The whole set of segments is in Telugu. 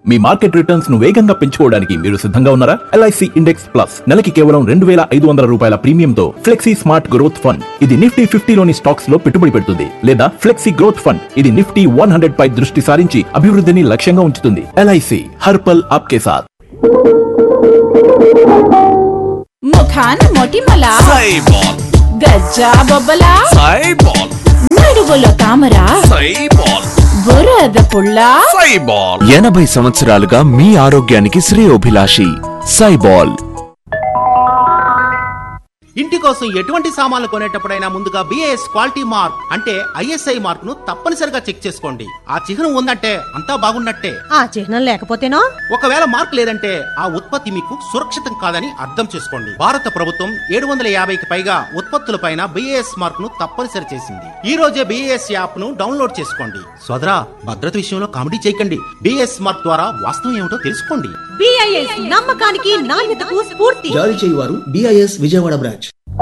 మీ మార్కెట్ రిటర్న్స్ ను వేగంగా పెంచుకోవడానికి మీరు సిద్ధంగా ఉన్నారా ఎల్ఐసి ఇండెక్స్ ప్లస్ నెలకి కేవలం రెండు వేల ఐదు వందల రూపాయల ప్రీమియంతో ఫ్లెక్సీ స్మార్ట్ గ్రోత్ ఫండ్ ఇది నిఫ్టీ ఫిఫ్టీలోని స్టాక్స్ లో పెట్టుబడి పెడుతుంది లేదా ఫ్లెక్సీ గ్రోత్ ఫండ్ ఇది నిఫ్టీ వన్ హండ్రెడ్ పై దృష్టి సారించి అభివృద్ధిని లక్ష్యంగా ఉంచుతుంది ఎల్ఐసి హర్పల్ ఆప్కే సాథ్ ముఖాన మొటిమల సైబాల్ గజ్జా బొబ్బల సైబాల్ నడువులో తామర సైబాల్ బురద పుల్ల సైబాల్ ఎనభై సంవత్సరాలుగా మీ ఆరోగ్యానికి శ్రేయోభిలాషి సైబాల్ ఇంటి కోసం ఎటువంటి సామాన్లు కొనేటప్పుడైనా ముందుగా బిఏఎస్ క్వాలిటీ మార్క్ అంటే ఐఎస్ఐ మార్క్ ను తప్పనిసరిగా చెక్ చేసుకోండి ఆ చిహ్నం ఉందంటే అంతా బాగున్నట్టే ఆ చిహ్నం లేకపోతేనో ఒకవేళ మార్క్ లేదంటే ఆ ఉత్పత్తి మీకు సురక్షితం కాదని అర్థం చేసుకోండి భారత ప్రభుత్వం ఏడు వందల యాభైకి పైగా ఉత్పత్తులపైన బిఏఎస్ మార్క్ ను తప్పనిసరి చేసింది ఈ రోజే బిఏఎస్ యాప్ ను డౌన్లోడ్ చేసుకోండి సోదరా భద్రత విషయంలో కామెడీ చేయకండి బిఏఎస్ మార్క్ ద్వారా వాస్తవం ఏమిటో తెలుసుకోండి బిఐఎస్ నమ్మకానికి నాణ్యతకు స్ఫూర్తి జారీ చేయువారు బిఐఎస్ విజయవాడ బ్రాంచ్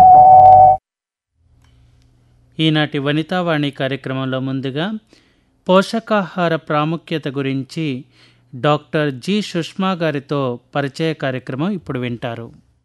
ఈనాటి వనితావాణి కార్యక్రమంలో ముందుగా పోషకాహార ప్రాముఖ్యత గురించి డాక్టర్ జి సుష్మా గారితో పరిచయ కార్యక్రమం ఇప్పుడు వింటారు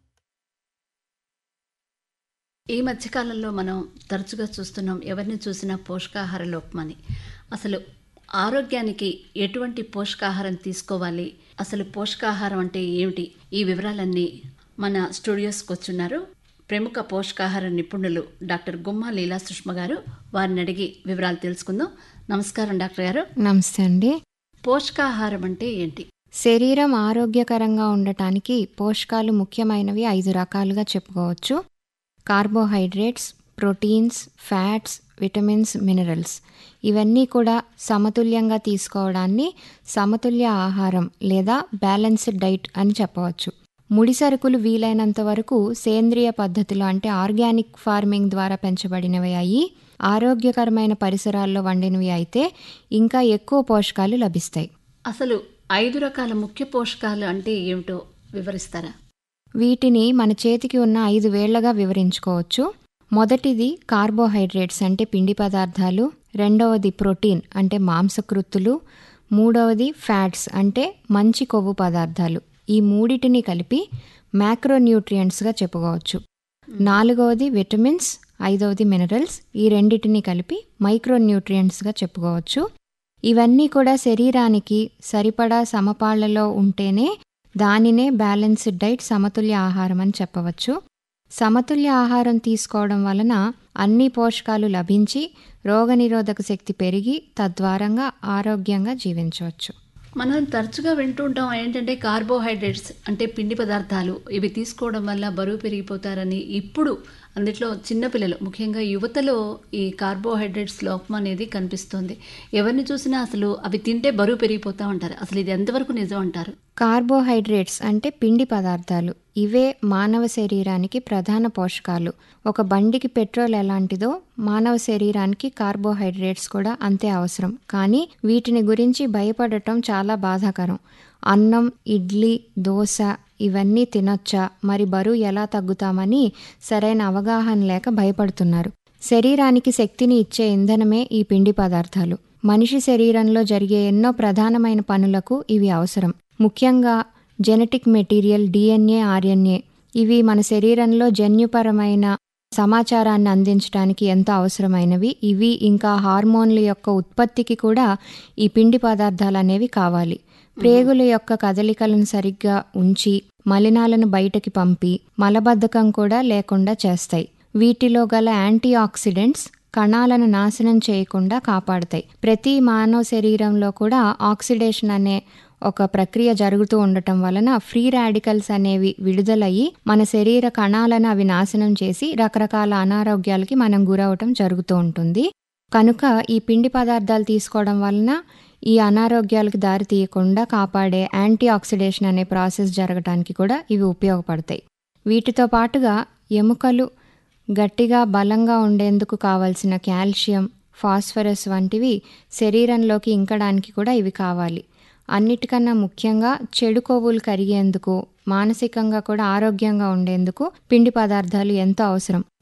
ఈ మధ్యకాలంలో మనం తరచుగా చూస్తున్నాం ఎవరిని చూసినా పోషకాహార లోపమని అసలు ఆరోగ్యానికి ఎటువంటి పోషకాహారం తీసుకోవాలి అసలు పోషకాహారం అంటే ఏమిటి ఈ వివరాలన్నీ మన స్టూడియోస్కి వచ్చున్నారు ప్రముఖ పోషకాహార నిపుణులు డాక్టర్ గుమ్మా లీలా సుష్మ గారు వారిని అడిగి వివరాలు తెలుసుకుందాం నమస్కారం డాక్టర్ గారు నమస్తే అండి పోషకాహారం అంటే ఏంటి శరీరం ఆరోగ్యకరంగా ఉండటానికి పోషకాలు ముఖ్యమైనవి ఐదు రకాలుగా చెప్పుకోవచ్చు carbohydrates proteins fats vitamins minerals ఇవన్నీ కూడా సమతుల్యంగా తీసుకోవడాన్ని సమతుల్య ఆహారం లేదా బ్యాలెన్స్డ్ డైట్ అని చెప్పవచ్చు ముడి సరుకులు వీలైనంత వరకు సేంద్రియ పద్ధతిలో అంటే ఆర్గానిక్ ఫార్మింగ్ ద్వారా పెంచబడినవి అయ్యి ఆరోగ్యకరమైన పరిసరాల్లో వండినవి అయితే ఇంకా ఎక్కువ పోషకాలు లభిస్తాయి అసలు ఐదు రకాల ముఖ్య పోషకాలు అంటే ఏమిటో వివరిస్తారా వీటిని మన చేతికి ఉన్న ఐదు వేళ్లగా వివరించుకోవచ్చు మొదటిది కార్బోహైడ్రేట్స్ అంటే పిండి పదార్థాలు రెండవది ప్రోటీన్ అంటే మాంసకృత్తులు మూడవది ఫ్యాట్స్ అంటే మంచి కొవ్వు పదార్థాలు ఈ మూడిటిని కలిపి మ్యాక్రోన్యూట్రియంట్స్గా చెప్పుకోవచ్చు నాలుగవది విటమిన్స్ ఐదవది మినరల్స్ ఈ రెండిటిని కలిపి మైక్రోన్యూట్రియంట్స్గా చెప్పుకోవచ్చు ఇవన్నీ కూడా శరీరానికి సరిపడా సమపాళ్లలో ఉంటేనే దానినే బ్యాలెన్స్డ్ డైట్ సమతుల్య ఆహారం అని చెప్పవచ్చు సమతుల్య ఆహారం తీసుకోవడం వలన అన్ని పోషకాలు లభించి రోగనిరోధక శక్తి పెరిగి తద్వారంగా ఆరోగ్యంగా జీవించవచ్చు మనం తరచుగా వింటూ ఉంటాం ఏంటంటే కార్బోహైడ్రేట్స్ అంటే పిండి పదార్థాలు ఇవి తీసుకోవడం వల్ల బరువు పెరిగిపోతారని ఇప్పుడు అందులో చిన్నపిల్లలు ముఖ్యంగా యువతలో ఈ కార్బోహైడ్రేట్స్ లోపం అనేది కనిపిస్తుంది ఎవరిని చూసినా అసలు అవి తింటే బరువు పెరిగిపోతూ ఉంటారు అసలు ఇది ఎంతవరకు నిజం అంటారు కార్బోహైడ్రేట్స్ అంటే పిండి పదార్థాలు ఇవే మానవ శరీరానికి ప్రధాన పోషకాలు ఒక బండికి పెట్రోల్ ఎలాంటిదో మానవ శరీరానికి కార్బోహైడ్రేట్స్ కూడా అంతే అవసరం కానీ వీటిని గురించి భయపడటం చాలా బాధాకరం అన్నం ఇడ్లీ దోశ ఇవన్నీ తినొచ్చా మరి బరువు ఎలా తగ్గుతామని సరైన అవగాహన లేక భయపడుతున్నారు శరీరానికి శక్తిని ఇచ్చే ఇంధనమే ఈ పిండి పదార్థాలు మనిషి శరీరంలో జరిగే ఎన్నో ప్రధానమైన పనులకు ఇవి అవసరం ముఖ్యంగా జెనెటిక్ మెటీరియల్ డిఎన్ఏ ఆర్ఎన్ఏ ఇవి మన శరీరంలో జన్యుపరమైన సమాచారాన్ని అందించడానికి ఎంతో అవసరమైనవి ఇవి ఇంకా హార్మోన్ల యొక్క ఉత్పత్తికి కూడా ఈ పిండి పదార్థాలు అనేవి కావాలి ప్రేగుల యొక్క కదలికలను సరిగ్గా ఉంచి మలినాలను బయటకి పంపి మలబద్ధకం కూడా లేకుండా చేస్తాయి వీటిలో గల యాంటీ ఆక్సిడెంట్స్ కణాలను నాశనం చేయకుండా కాపాడతాయి ప్రతి మానవ శరీరంలో కూడా ఆక్సిడేషన్ అనే ఒక ప్రక్రియ జరుగుతూ ఉండటం వలన ఫ్రీ రాడికల్స్ అనేవి విడుదలయ్యి మన శరీర కణాలను అవి నాశనం చేసి రకరకాల అనారోగ్యాలకి మనం గురవటం జరుగుతూ ఉంటుంది కనుక ఈ పిండి పదార్థాలు తీసుకోవడం వలన ఈ అనారోగ్యాలకు దారి తీయకుండా కాపాడే యాంటీ ఆక్సిడేషన్ అనే ప్రాసెస్ జరగడానికి కూడా ఇవి ఉపయోగపడతాయి వీటితో పాటుగా ఎముకలు గట్టిగా బలంగా ఉండేందుకు కావలసిన కాల్షియం ఫాస్ఫరస్ వంటివి శరీరంలోకి ఇంకడానికి కూడా ఇవి కావాలి అన్నిటికన్నా ముఖ్యంగా చెడు కొవ్వులు కరిగేందుకు మానసికంగా కూడా ఆరోగ్యంగా ఉండేందుకు పిండి పదార్థాలు ఎంతో అవసరం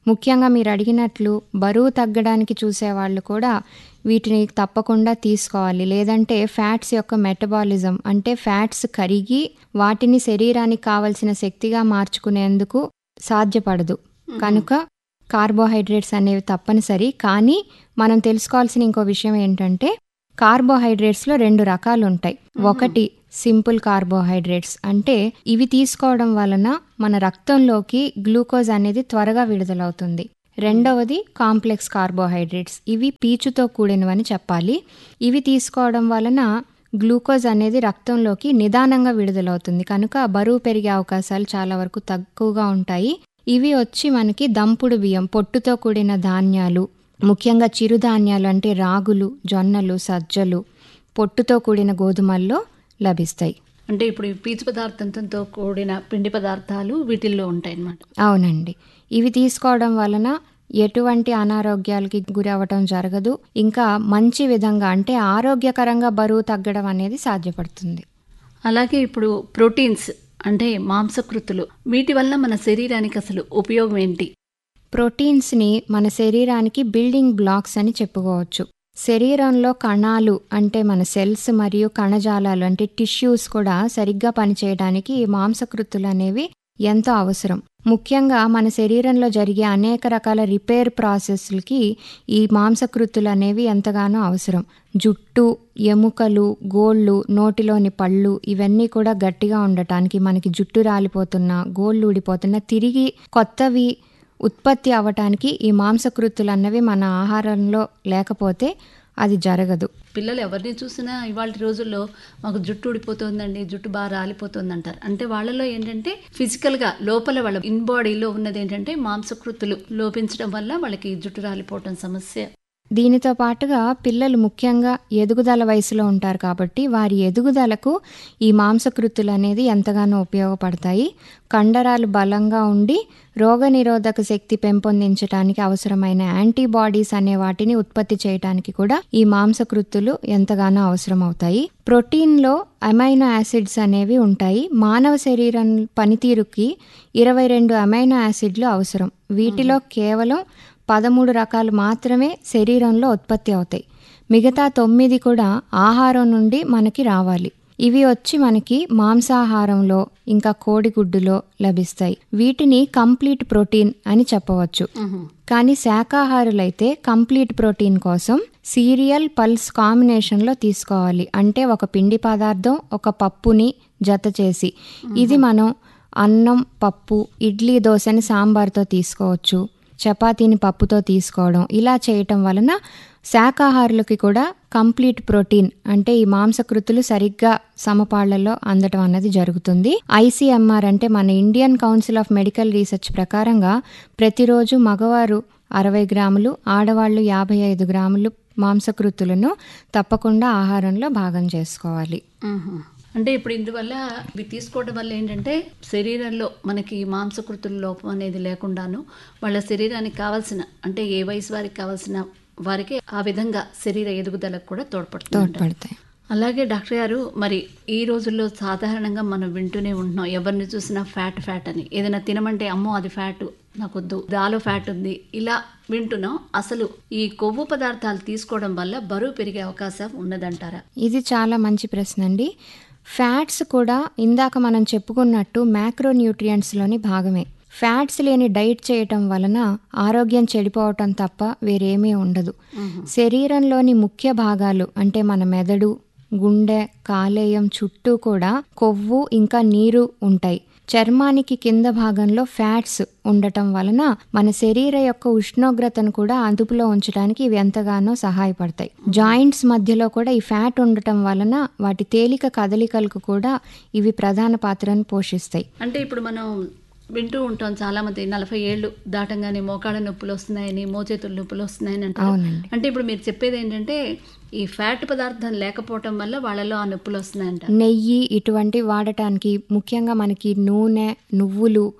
ముఖ్యంగా మీరు అడిగినట్లు బరువు తగ్గడానికి చూసేవాళ్ళు కూడా వీటిని తప్పకుండా తీసుకోవాలి లేదంటే ఫ్యాట్స్ యొక్క మెటబాలిజం అంటే ఫ్యాట్స్ కరిగి వాటిని శరీరానికి కావలసిన శక్తిగా మార్చుకునేందుకు సాధ్యపడదు కనుక కార్బోహైడ్రేట్స్ అనేవి తప్పనిసరి కానీ మనం తెలుసుకోవాల్సిన ఇంకో విషయం ఏంటంటే కార్బోహైడ్రేట్స్లో రెండు రకాలు ఉంటాయి ఒకటి సింపుల్ కార్బోహైడ్రేట్స్ అంటే ఇవి తీసుకోవడం వలన మన రక్తంలోకి గ్లూకోజ్ అనేది త్వరగా విడుదలవుతుంది రెండవది కాంప్లెక్స్ కార్బోహైడ్రేట్స్ ఇవి పీచుతో కూడినవని చెప్పాలి ఇవి తీసుకోవడం వలన గ్లూకోజ్ అనేది రక్తంలోకి నిదానంగా విడుదలవుతుంది కనుక బరువు పెరిగే అవకాశాలు చాలా వరకు తక్కువగా ఉంటాయి ఇవి వచ్చి మనకి దంపుడు బియ్యం పొట్టుతో కూడిన ధాన్యాలు ముఖ్యంగా చిరుధాన్యాలు అంటే రాగులు జొన్నలు సజ్జలు పొట్టుతో కూడిన గోధుమల్లో లభిస్తాయి అంటే ఇప్పుడు ఈ పీచు పదార్థంతో కూడిన పిండి పదార్థాలు వీటిల్లో ఉంటాయి అన్నమాట అవునండి ఇవి తీసుకోవడం వలన ఎటువంటి అనారోగ్యాలకి గురి అవ్వటం జరగదు ఇంకా మంచి విధంగా అంటే ఆరోగ్యకరంగా బరువు తగ్గడం అనేది సాధ్యపడుతుంది అలాగే ఇప్పుడు ప్రోటీన్స్ అంటే మాంసకృతులు వీటి వల్ల మన శరీరానికి అసలు ఉపయోగం ఏంటి ప్రోటీన్స్ని మన శరీరానికి బిల్డింగ్ బ్లాక్స్ అని చెప్పుకోవచ్చు శరీరంలో కణాలు అంటే మన సెల్స్ మరియు కణజాలాలు అంటే టిష్యూస్ కూడా సరిగ్గా పనిచేయడానికి ఈ మాంసకృతులు అనేవి ఎంతో అవసరం ముఖ్యంగా మన శరీరంలో జరిగే అనేక రకాల రిపేర్ ప్రాసెస్లకి ఈ మాంసకృతులు అనేవి ఎంతగానో అవసరం జుట్టు ఎముకలు గోళ్ళు నోటిలోని పళ్ళు ఇవన్నీ కూడా గట్టిగా ఉండటానికి మనకి జుట్టు రాలిపోతున్నా గోళ్ళు ఊడిపోతున్నా తిరిగి కొత్తవి ఉత్పత్తి అవ్వటానికి ఈ మాంసకృతులు అన్నవి మన ఆహారంలో లేకపోతే అది జరగదు పిల్లలు ఎవరిని చూసినా ఇవాళ రోజుల్లో మాకు జుట్టు ఊడిపోతుందండి జుట్టు బాగా రాలిపోతుంది అంటారు అంటే వాళ్ళలో ఏంటంటే ఫిజికల్గా లోపల వాళ్ళ ఇన్ బాడీలో ఉన్నది ఏంటంటే మాంసకృతులు లోపించడం వల్ల వాళ్ళకి జుట్టు రాలిపోవటం సమస్య దీనితో పాటుగా పిల్లలు ముఖ్యంగా ఎదుగుదల వయసులో ఉంటారు కాబట్టి వారి ఎదుగుదలకు ఈ మాంసకృతులు అనేది ఎంతగానో ఉపయోగపడతాయి కండరాలు బలంగా ఉండి రోగనిరోధక శక్తి పెంపొందించడానికి అవసరమైన యాంటీబాడీస్ అనే వాటిని ఉత్పత్తి చేయడానికి కూడా ఈ మాంసకృతులు ఎంతగానో అవసరం అవుతాయి ప్రోటీన్లో అమైనో యాసిడ్స్ అనేవి ఉంటాయి మానవ శరీరం పనితీరుకి ఇరవై రెండు అమైనో యాసిడ్లు అవసరం వీటిలో కేవలం పదమూడు రకాలు మాత్రమే శరీరంలో ఉత్పత్తి అవుతాయి మిగతా తొమ్మిది కూడా ఆహారం నుండి మనకి రావాలి ఇవి వచ్చి మనకి మాంసాహారంలో ఇంకా కోడిగుడ్డులో లభిస్తాయి వీటిని కంప్లీట్ ప్రోటీన్ అని చెప్పవచ్చు కానీ శాకాహారులైతే కంప్లీట్ ప్రోటీన్ కోసం సీరియల్ పల్స్ కాంబినేషన్లో తీసుకోవాలి అంటే ఒక పిండి పదార్థం ఒక పప్పుని జత చేసి ఇది మనం అన్నం పప్పు ఇడ్లీ దోశని సాంబార్తో తీసుకోవచ్చు చపాతీని పప్పుతో తీసుకోవడం ఇలా చేయటం వలన శాకాహారులకి కూడా కంప్లీట్ ప్రోటీన్ అంటే ఈ మాంసకృతులు సరిగ్గా సమపాళ్లలో అందటం అన్నది జరుగుతుంది ఐసీఎంఆర్ అంటే మన Indian council of medical research ప్రకారంగా ప్రతిరోజు మగవారు అరవై గ్రాములు ఆడవాళ్ళు యాభై ఐదు గ్రాములు మాంసకృతులను తప్పకుండా ఆహారంలో భాగం చేసుకోవాలి అంటే ఇప్పుడు ఇందువల్ల ఇవి తీసుకోవడం వల్ల ఏంటంటే శరీరంలో మనకి మాంసకృతుల లోపం అనేది లేకుండాను వాళ్ళ శరీరానికి కావాల్సిన అంటే ఏ వయసు వారికి కావాల్సిన వారికి ఆ విధంగా శరీర ఎదుగుదలకు కూడా తోడ్పడుతుంది తోడ్పడతాయి అలాగే డాక్టర్ గారు మరి ఈ రోజుల్లో సాధారణంగా మనం వింటూనే ఉంటున్నాం ఎవరిని చూసినా ఫ్యాట్ ఫ్యాట్ అని ఏదైనా తినమంటే అమ్మో అది ఫ్యాట్ నాకొద్దు దాలో ఫ్యాట్ ఉంది ఇలా వింటున్నాం అసలు ఈ కొవ్వు పదార్థాలు తీసుకోవడం వల్ల బరువు పెరిగే అవకాశం ఉన్నదంటారా ఇది చాలా మంచి ప్రశ్న అండి ఫ్యాట్స్ కూడా ఇందాక మనం చెప్పుకున్నట్టు మ్యాక్రో న్యూట్రియంట్స్లోని భాగమే ఫ్యాట్స్ లేని డైట్ చేయటం వలన ఆరోగ్యం చెడిపోవటం తప్ప వేరేమీ ఉండదు శరీరంలోని ముఖ్య భాగాలు అంటే మన మెదడు గుండె కాలేయం చుట్టూ కూడా కొవ్వు ఇంకా నీరు ఉంటాయి చర్మానికి కింద భాగంలో ఫ్యాట్స్ ఉండటం వలన మన శరీర యొక్క ఉష్ణోగ్రతను కూడా అదుపులో ఉంచడానికి ఇవి ఎంతగానో సహాయపడతాయి జాయింట్స్ మధ్యలో కూడా ఈ ఫ్యాట్ ఉండటం వలన వాటి తేలిక కదలికలకు కూడా ఇవి ప్రధాన పాత్రను పోషిస్తాయి అంటే ఇప్పుడు మనం వింటూ ఉంటాం చాలా మంది నలభై ఏళ్ళు దాటంగానే మోకాళ్ళ నొప్పులు వస్తున్నాయని మోచేతుల నొప్పులు వస్తున్నాయని అంటారు అవునండి. అంటే ఇప్పుడు మీరు చెప్పేది ఏంటంటే ఈ ఫ్యాట్ పదార్థం లేకపోవటం వల్ల వాళ్ళలో ఆ నొప్పులు వస్తున్నాయంట నెయ్యి ఇటువంటి వాడటానికి ముఖ్యంగా మనకి నూనె నువ్వులు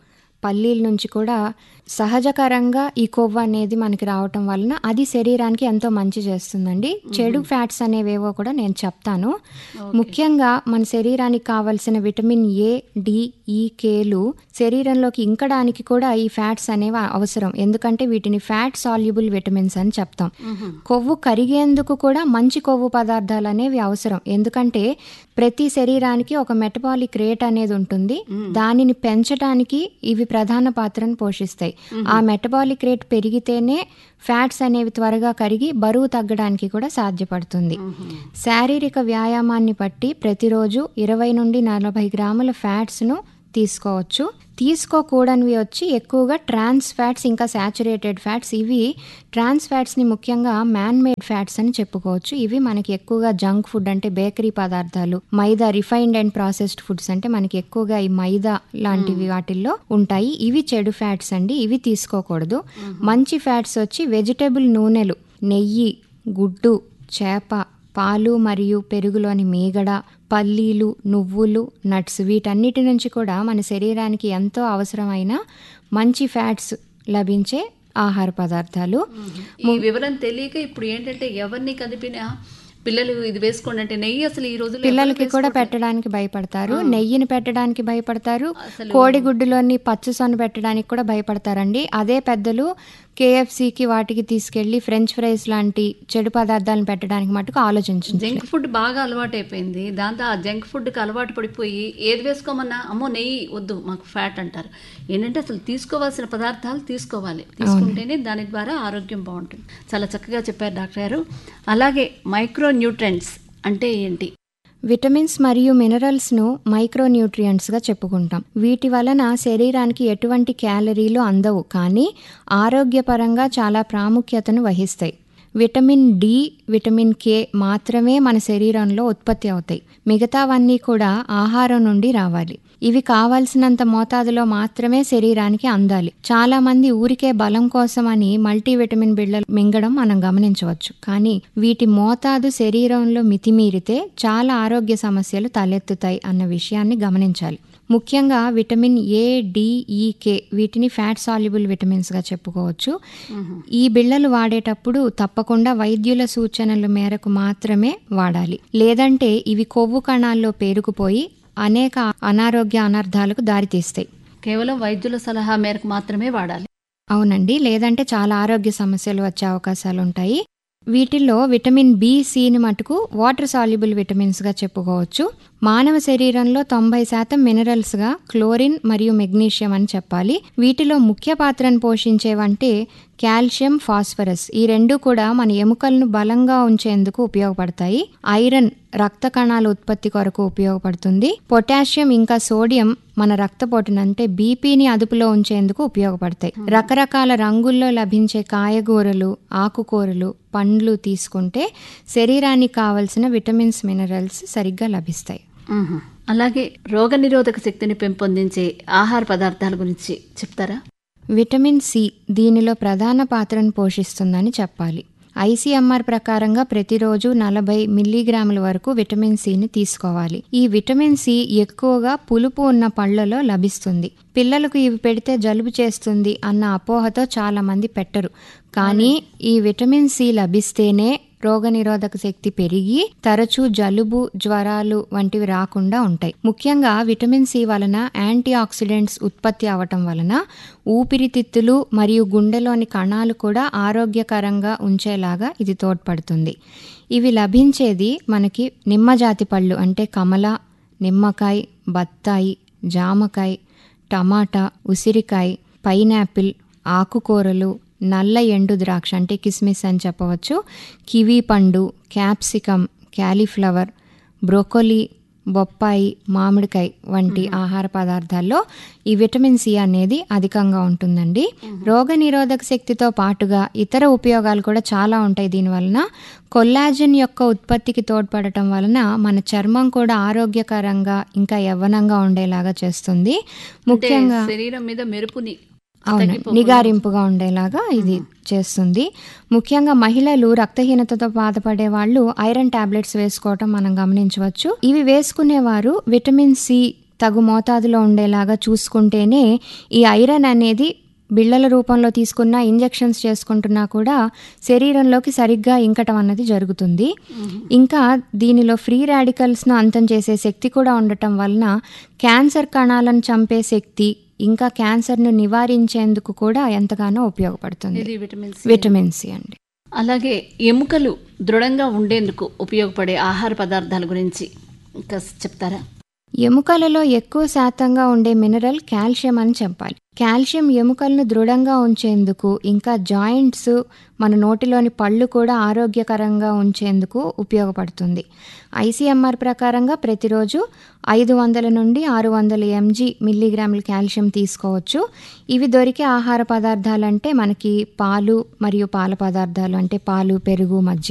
పల్లీల నుంచి కూడా సహజకరంగా ఈ కొవ్వు అనేది మనకి రావటం వలన అది శరీరానికి ఎంతో మంచి చేస్తుందండి చెడు ఫ్యాట్స్ అనేవేవో కూడా నేను చెప్తాను ముఖ్యంగా మన శరీరానికి కావలసిన విటమిన్ ఏ డి ఈ కేలు శరీరంలోకి ఇంకడానికి కూడా ఈ ఫ్యాట్స్ అనేవి అవసరం ఎందుకంటే వీటిని ఫ్యాట్ సాల్యుబుల్ విటమిన్స్ అని చెప్తాం కొవ్వు కరిగేందుకు కూడా మంచి కొవ్వు పదార్థాలు అనేవి అవసరం ఎందుకంటే ప్రతి శరీరానికి ఒక మెటబాలిక్ రేట్ అనేది ఉంటుంది దానిని పెంచడానికి ఇవి ప్రధాన పాత్రను పోషిస్తాయి ఆ మెటబాలిక్ రేట్ పెరిగితేనే ఫ్యాట్స్ అనేవి త్వరగా కరిగి బరువు తగ్గడానికి కూడా సాధ్యపడుతుంది శారీరక వ్యాయామాన్ని బట్టి ప్రతిరోజు ఇరవై నుండి నలభై గ్రాముల ఫ్యాట్స్ను తీసుకోవచ్చు తీసుకోకూడనివి వచ్చి ఎక్కువగా ట్రాన్స్ ఫ్యాట్స్ ఇంకా శాచురేటెడ్ ఫ్యాట్స్ ఇవి ట్రాన్స్ ఫ్యాట్స్ని ముఖ్యంగా మ్యాన్ మేడ్ ఫ్యాట్స్ అని చెప్పుకోవచ్చు ఇవి మనకి ఎక్కువగా జంక్ ఫుడ్ అంటే బేకరీ పదార్థాలు maida refined and processed foods అంటే మనకి ఎక్కువగా ఈ మైదా లాంటివి వాటిల్లో ఉంటాయి ఇవి చెడు ఫ్యాట్స్ అండి ఇవి తీసుకోకూడదు మంచి ఫ్యాట్స్ వచ్చి వెజిటబుల్ నూనెలు నెయ్యి గుడ్డు చేప పాలు మరియు పెరుగులోని మీగడ పల్లీలు నువ్వులు నట్స్ వీటన్నిటి నుంచి కూడా మన శరీరానికి ఎంతో అవసరమైన మంచి ఫ్యాట్స్ లభించే ఆహార పదార్థాలు ఈ వివరం తెలియక ఇప్పుడు ఏంటంటే ఎవరిని కదిపినా పిల్లలు ఇది వేసుకోండి అంటే నెయ్యి అసలు ఈ రోజుల్లో పిల్లలకి కూడా పెట్టడానికి భయపడతారు నెయ్యిని పెట్టడానికి భయపడతారు కోడిగుడ్డులోని పచ్చసొన పెట్టడానికి కూడా భయపడతారండి అదే పెద్దలు కేఎఫ్సికి వాటికి తీసుకెళ్లి ఫ్రెంచ్ ఫ్రైస్ లాంటి చెడు పదార్థాలను పెట్టడానికి మటుకు ఆలోచించండి జంక్ ఫుడ్ బాగా అలవాటు అయిపోయింది దాంతో ఆ జంక్ ఫుడ్కి అలవాటు పడిపోయి ఏది వేసుకోమన్నా అమ్మో నెయ్యి వద్దు మాకు ఫ్యాట్ అంటారు ఏంటంటే అసలు తీసుకోవాల్సిన పదార్థాలు తీసుకోవాలి తీసుకుంటేనే దాని ద్వారా ఆరోగ్యం బాగుంటుంది చాలా చక్కగా చెప్పారు డాక్టర్ గారు అలాగే మైక్రో న్యూట్రెంట్స్ అంటే ఏంటి విటమిన్స్ మరియు మినరల్స్ను మైక్రోన్యూట్రియంట్స్గా చెప్పుకుంటాం వీటి వలన శరీరానికి ఎటువంటి క్యాలరీలు అందవు కానీ ఆరోగ్యపరంగా చాలా ప్రాముఖ్యతను వహిస్తాయి విటమిన్ డి విటమిన్ కే మాత్రమే మన శరీరంలో ఉత్పత్తి అవుతాయి మిగతావన్నీ కూడా ఆహారం నుండి రావాలి ఇవి కావాల్సినంత మోతాదులో మాత్రమే శరీరానికి అందాలి చాలా మంది ఊరికే బలం కోసమని మల్టీవిటమిన్ బిళ్ళలు మింగడం మనం గమనించవచ్చు కానీ వీటి మోతాదు శరీరంలో మితిమీరితే చాలా ఆరోగ్య సమస్యలు తలెత్తుతాయి అన్న విషయాన్ని గమనించాలి ముఖ్యంగా విటమిన్ ఏ డిఈ కే వీటిని ఫ్యాట్ సాల్యుబుల్ విటమిన్స్గా చెప్పుకోవచ్చు ఈ బిళ్ళలు వాడేటప్పుడు తప్పకుండా వైద్యుల సూచనల మేరకు మాత్రమే వాడాలి లేదంటే ఇవి కొవ్వు కణాల్లో పేరుకుపోయి అనేక అనారోగ్య అనర్థాలకు దారితీస్తాయి కేవలం వైద్యుల సలహా మేరకు మాత్రమే వాడాలి అవునండి లేదంటే చాలా ఆరోగ్య సమస్యలు వచ్చే అవకాశాలు ఉంటాయి వీటిల్లో విటమిన్ బి సిని మటుకు వాటర్ సాల్యుబుల్ విటమిన్స్గా చెప్పుకోవచ్చు మానవ శరీరంలో తొంభై శాతం మినరల్స్గా క్లోరిన్ మరియు మెగ్నీషియం అని చెప్పాలి వీటిలో ముఖ్య పాత్రను పోషించేవంటే కాల్షియం ఫాస్ఫరస్ ఈ రెండు కూడా మన ఎముకలను బలంగా ఉంచేందుకు ఉపయోగపడతాయి ఐరన్ రక్త కణాల ఉత్పత్తి కొరకు ఉపయోగపడుతుంది పొటాషియం ఇంకా సోడియం మన రక్తపోటును అంటే బీపీని అదుపులో ఉంచేందుకు ఉపయోగపడతాయి రకరకాల రంగుల్లో లభించే కాయగూరలు ఆకుకూరలు పండ్లు తీసుకుంటే శరీరానికి కావలసిన విటమిన్స్ మినరల్స్ సరిగ్గా లభిస్తాయి మ్మ్. అలాగే రోగనిరోధక శక్తిని పెంపొందించే ఆహార పదార్థాల గురించి చెప్తారా విటమిన్ సి దీనిలో ప్రధాన పాత్రను పోషిస్తుందని చెప్పాలి ఐసీఎంఆర్ ప్రకారంగా ప్రతిరోజు నలభై మిల్లీగ్రాముల వరకు విటమిన్ సిని తీసుకోవాలి ఈ విటమిన్ సి ఎక్కువగా పులుపు ఉన్న పళ్లలో లభిస్తుంది పిల్లలకు ఇవి పెడితే జలుబు చేస్తుంది అన్న అపోహతో చాలా మంది పెట్టరు కానీ ఈ విటమిన్ సి లభిస్తేనే రోగనిరోధక శక్తి పెరిగి తరచూ జలుబు జ్వరాలు వంటివి రాకుండా ఉంటాయి ముఖ్యంగా విటమిన్ సి వలన యాంటీ ఆక్సిడెంట్స్ ఉత్పత్తి అవటం వలన ఊపిరితిత్తులు మరియు గుండెలోని కణాలు కూడా ఆరోగ్యకరంగా ఉంచేలాగా ఇది తోడ్పడుతుంది ఇవి లభించేది మనకి నిమ్మజాతి పళ్ళు అంటే కమల నిమ్మకాయ బత్తాయి జామకాయ టమాటా ఉసిరికాయ పైనాపిల్ ఆకుకూరలు నల్ల ఎండు ద్రాక్ష అంటే కిస్మిస్ అని చెప్పవచ్చు కివీ పండు క్యాప్సికమ్ క్యాలీఫ్లవర్ బ్రోకోలీ బొప్పాయి మామిడికాయ వంటి ఆహార పదార్థాల్లో ఈ విటమిన్ సి అనేది అధికంగా ఉంటుందండి రోగ నిరోధక శక్తితో పాటుగా ఇతర ఉపయోగాలు కూడా చాలా ఉంటాయి దీనివలన కొల్లాజన్ యొక్క ఉత్పత్తికి తోడ్పడటం వలన మన చర్మం కూడా ఆరోగ్యకరంగా ఇంకా యవ్వనంగా ఉండేలాగా చేస్తుంది ముఖ్యంగా శరీరం మీద మెరుపుని అవును నిగారింపుగా ఉండేలాగా ఇది చేస్తుంది ముఖ్యంగా మహిళలు రక్తహీనతతో బాధపడే వాళ్ళు ఐరన్ టాబ్లెట్స్ వేసుకోవటం మనం గమనించవచ్చు ఇవి వేసుకునేవారు విటమిన్ సి తగు మోతాదులో ఉండేలాగా చూసుకుంటేనే ఈ ఐరన్ అనేది బిళ్ళల రూపంలో తీసుకున్న ఇంజెక్షన్స్ చేసుకుంటున్నా కూడా శరీరంలోకి సరిగ్గా ఇంకటం అన్నది జరుగుతుంది ఇంకా దీనిలో ఫ్రీ రాడికల్స్ను అంతం చేసే శక్తి కూడా ఉండటం వలన క్యాన్సర్ కణాలను చంపే శక్తి ఇంకా క్యాన్సర్ను నివారించేందుకు కూడా ఎంతగానో ఉపయోగపడుతుంది ఇది విటమిన్ సి. విటమిన్ సి అండి అలాగే ఎముకలు దృఢంగా ఉండేందుకు ఉపయోగపడే ఆహార పదార్థాల గురించి ఇంకా చెప్తారా ఎముకలలో ఎక్కువ శాతంగా ఉండే మినరల్ కాల్షియం అని చెప్పాలి కాల్షియం ఎముకలను దృఢంగా ఉంచేందుకు ఇంకా జాయింట్స్ మన నోటిలోని పళ్ళు కూడా ఆరోగ్యకరంగా ఉంచేందుకు ఉపయోగపడుతుంది ఐసీఎంఆర్ ప్రకారంగా ప్రతిరోజు ఐదు వందల నుండి ఆరు వందల ఎంజీ మిల్లీగ్రాముల కాల్షియం తీసుకోవచ్చు ఇవి దొరికే ఆహార పదార్థాలు అంటే మనకి పాలు మరియు పాల పదార్థాలు అంటే పాలు పెరుగు మజ్జిగ